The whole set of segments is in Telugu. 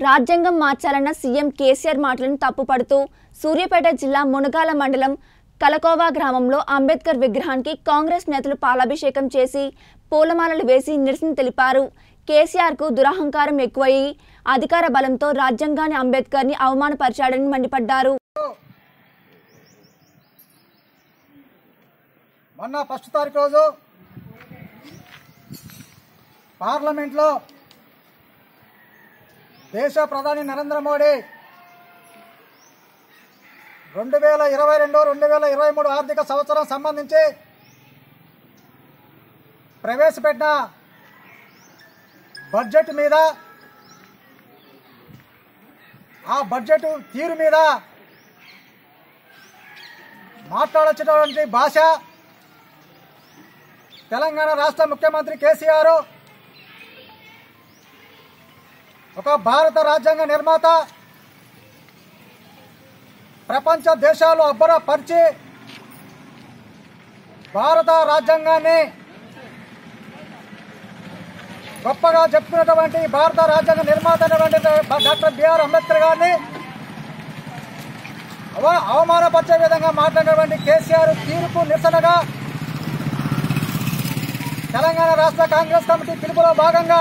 రాజ్యాంగం మార్చాలన్న సీఎం కేసీఆర్ మాటలను తప్పుపడుతూ సూర్యాపేట జిల్లా మునగాల మండలం కలకోవా గ్రామంలో అంబేద్కర్ విగ్రహానికి కాంగ్రెస్ నేతలు పాలాభిషేకం చేసి పూలమాలలు వేసి నిరసన తెలిపారు కేసీఆర్కు దురహంకారం ఎక్కువయ్యి అధికార బలంతో రాజ్యాంగాన్ని అంబేద్కర్ని అవమానపరిచాడని మండిపడ్డారు మొన్న ఫస్ట్ తారీఖు రోజు పార్లమెంట్లో దేశ ప్రధాని నరేంద్ర మోడీ రెండు వేల ఇరవై రెండు రెండు వేల ఇరవై మూడు ఆర్థిక సంవత్సరం సంబంధించి ప్రవేశపెట్టిన బడ్జెట్ మీద ఆ బడ్జెట్ తీరు మీద మాట్లాడచ్చినటువంటి భాష తెలంగాణ రాష్ట్ర ముఖ్యమంత్రి కేసీఆర్ ఒక భారత రాజ్యాంగ నిర్మాత ప్రపంచ దేశాలు అబ్బరపరిచి భారత రాజ్యాంగాన్ని గొప్పగా చెప్పుకున్నటువంటి భారత రాజ్యాంగ నిర్మాత అయినటువంటి డాక్టర్ బిఆర్ అంబేద్కర్ గారిని అవ అవమానపరిచే విధంగా మాట్లాడినటువంటి కేసీఆర్ తీర్పు నిరసనగా తెలంగాణ రాష్ట్ర కాంగ్రెస్ కమిటీ పిలుపులో భాగంగా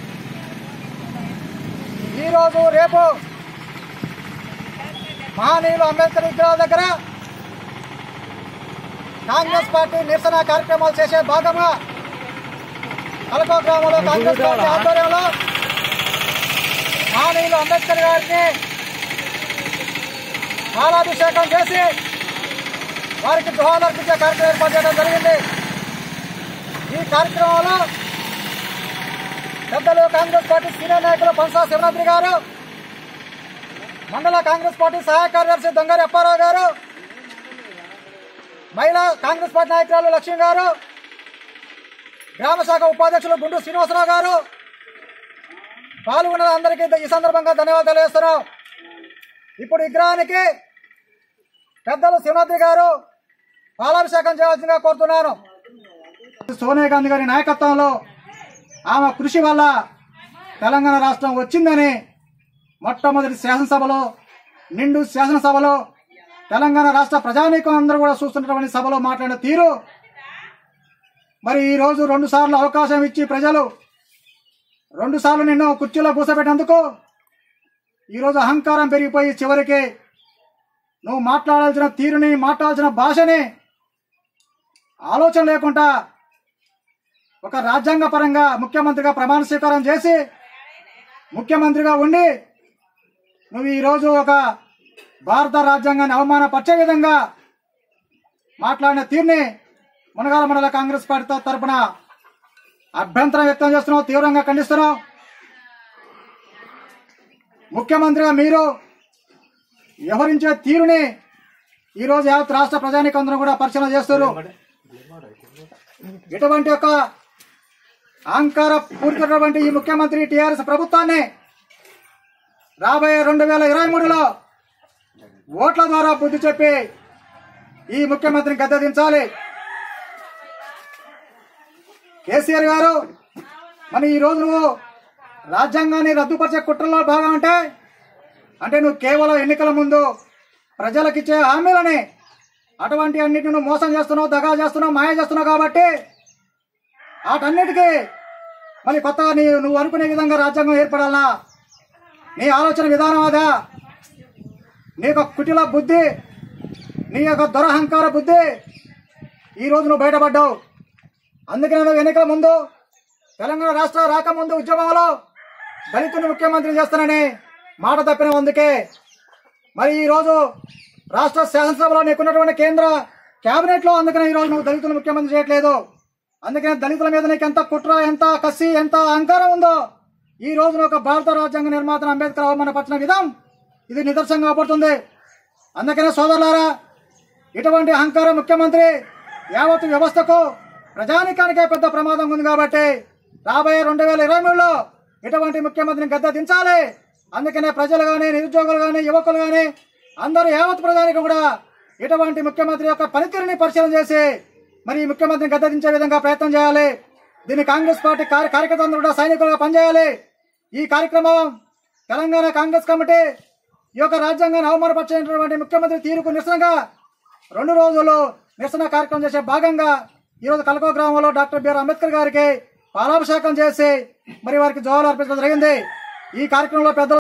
ఈరోజు రేపు మహనీయులు అంబేద్కర్ విగ్రహాల దగ్గర కాంగ్రెస్ పార్టీ నిరసన కార్యక్రమాలు చేసే భాగంగా కలకో గ్రామంలో కాంగ్రెస్ పార్టీ ఆధ్వర్యంలో మహనీయులు అంబేద్కర్ గారిని పాలాభిషేకం చేసి వారికి గృహాలు అర్పించే కార్యక్రమం ఏర్పాటు చేయడం జరిగింది ఈ కార్యక్రమంలో పెద్దలు కాంగ్రెస్ పార్టీ సీనియర్ నాయకులు పంసా శివరాత్రి గారు మండల కాంగ్రెస్ పార్టీ సహాయ కార్యదర్శి దొంగరి అప్పారావు గారు మహిళా కాంగ్రెస్ పార్టీ నాయకురాలు లక్ష్మి గారు గ్రామ శాఖ ఉపాధ్యక్షులు గుండు శ్రీనివాసరావు గారు పాల్గొన్న అందరికీ ఈ సందర్భంగా ధన్యవాదాలు తెలియజేస్తున్నాం ఇప్పుడు విగ్రహానికి పెద్దలు శివనాథి గారు పాలాభిషేకం చేయవలసిందిగా కోరుతున్నాను సోనియా గాంధీ గారి నాయకత్వంలో ఆమె కృషి వల్ల తెలంగాణ రాష్ట్రం వచ్చిందని మొట్టమొదటి శాసనసభలో నిండు శాసనసభలో తెలంగాణ రాష్ట్ర ప్రజానీకం అందరూ కూడా చూస్తున్నటువంటి సభలో మాట్లాడిన తీరు మరి ఈ రోజు రెండు సార్లు అవకాశం ఇచ్చి ప్రజలు రెండు సార్లు నిన్ను కుర్చీలో కూర్చోబెట్టినందుకు ఈరోజు అహంకారం పెరిగిపోయి చివరికి నువ్వు మాట్లాడాల్సిన తీరుని మాట్లాడాల్సిన భాషని ఆలోచన లేకుండా ఒక రాజ్యాంగ పరంగా ముఖ్యమంత్రిగా ప్రమాణ స్వీకారం చేసి ముఖ్యమంత్రిగా ఉండి నువ్వు ఈరోజు ఒక భారత రాజ్యాంగాన్ని అవమానపరిచే విధంగా మాట్లాడిన తీరుని మునగాల మండల కాంగ్రెస్ పార్టీ తరపున అభ్యంతరం వ్యక్తం చేస్తున్నావు తీవ్రంగా ఖండిస్తున్నావు ముఖ్యమంత్రిగా మీరు వ్యవహరించే తీరుని ఈరోజు యావత్ రాష్ట్ర ప్రజానికందరూ కూడా పరిశీలన చేస్తారు ఇటువంటి ఒక అహంకార పూరితమైనటువంటి ఈ ముఖ్యమంత్రి టిఆర్ఎస్ ప్రభుత్వాన్ని రాబోయే రెండు వేల ఇరవై మూడులో ఓట్ల ద్వారా బుద్ధి చెప్పి ఈ ముఖ్యమంత్రిని గద్దె దించాలి కేసీఆర్ గారు మరి ఈ రోజు నువ్వు రాజ్యాంగాన్ని రద్దుపరిచే కుట్రలో భాగం అంటే అంటే నువ్వు కేవలం ఎన్నికల ముందు ప్రజలకిచ్చే హామీలని అటువంటి అన్నిటిని నువ్వు మోసం చేస్తున్నావు దగా చేస్తున్నావు మాయ చేస్తున్నావు కాబట్టి వాటన్నిటికీ మళ్ళీ కొత్తగా నీ నువ్వు అనుకునే విధంగా రాజ్యాంగం ఏర్పడాలా నీ ఆలోచన విధానం అదా నీ యొక్క కుటిల బుద్ధి నీ యొక్క దురహంకార బుద్ధి ఈరోజు నువ్వు బయటపడ్డావు అందుకనే నువ్వు ఎన్నికల ముందు తెలంగాణ రాష్ట్ర రాకముందు ఉద్యమంలో దళితుని ముఖ్యమంత్రి చేస్తానని మాట తప్పిన అందుకే మరి ఈరోజు రాష్ట్ర శాసనసభలో నీకున్నటువంటి కేంద్ర కేబినెట్ లో అందుకనే ఈరోజు నువ్వు దళితులు ముఖ్యమంత్రి చేయట్లేదు అందుకనే దళితుల మీద నీకు ఎంత కుట్ర ఎంత కసి ఎంత అహంకారం ఉందో ఈ రోజు నువ్వు ఒక భారత రాజ్యాంగ నిర్మాత అంబేద్కర్ అవమానపరిచిన విధం ఇది నిదర్శనంగా పడుతుంది అందుకనే సోదరులారా ఇటువంటి అహంకార ముఖ్యమంత్రి యావత్ వ్యవస్థకు ప్రజానికానికే పెద్ద ప్రమాదం ఉంది కాబట్టి రాబోయే రెండు వేల ఇరవై మూడులో ఇటువంటి ముఖ్యమంత్రిని గద్దె దించాలి అందుకనే ప్రజలు కానీ నిరుద్యోగులు కానీ యువకులు కానీ అందరూ యావత్ ప్రజానికి కూడా ఇటువంటి ముఖ్యమంత్రి యొక్క పనితీరుని పరిశీలన చేసి మరి ఈ ముఖ్యమంత్రిని గద్దె దించే విధంగా ప్రయత్నం చేయాలి దీన్ని కాంగ్రెస్ పార్టీ కార్య కార్యకర్తలందరూ కూడా సైనికులుగా పనిచేయాలి ఈ కార్యక్రమం తెలంగాణ కాంగ్రెస్ కమిటీ ఈ యొక్క రాజ్యాంగాన్ని అవమానపరిచినటువంటి ముఖ్యమంత్రి తీరుకు నిరసనగా రెండు రోజులు నిరసన కార్యక్రమం చేసే భాగంగా ఈరోజు కలకో గ్రామంలో డాక్టర్ బిఆర్ అంబేద్కర్ గారికి పాలాభిషేకం చేసి మరి వారికి జోహాలు అర్పించడం జరిగింది ఈ కార్యక్రమంలో పెద్దలు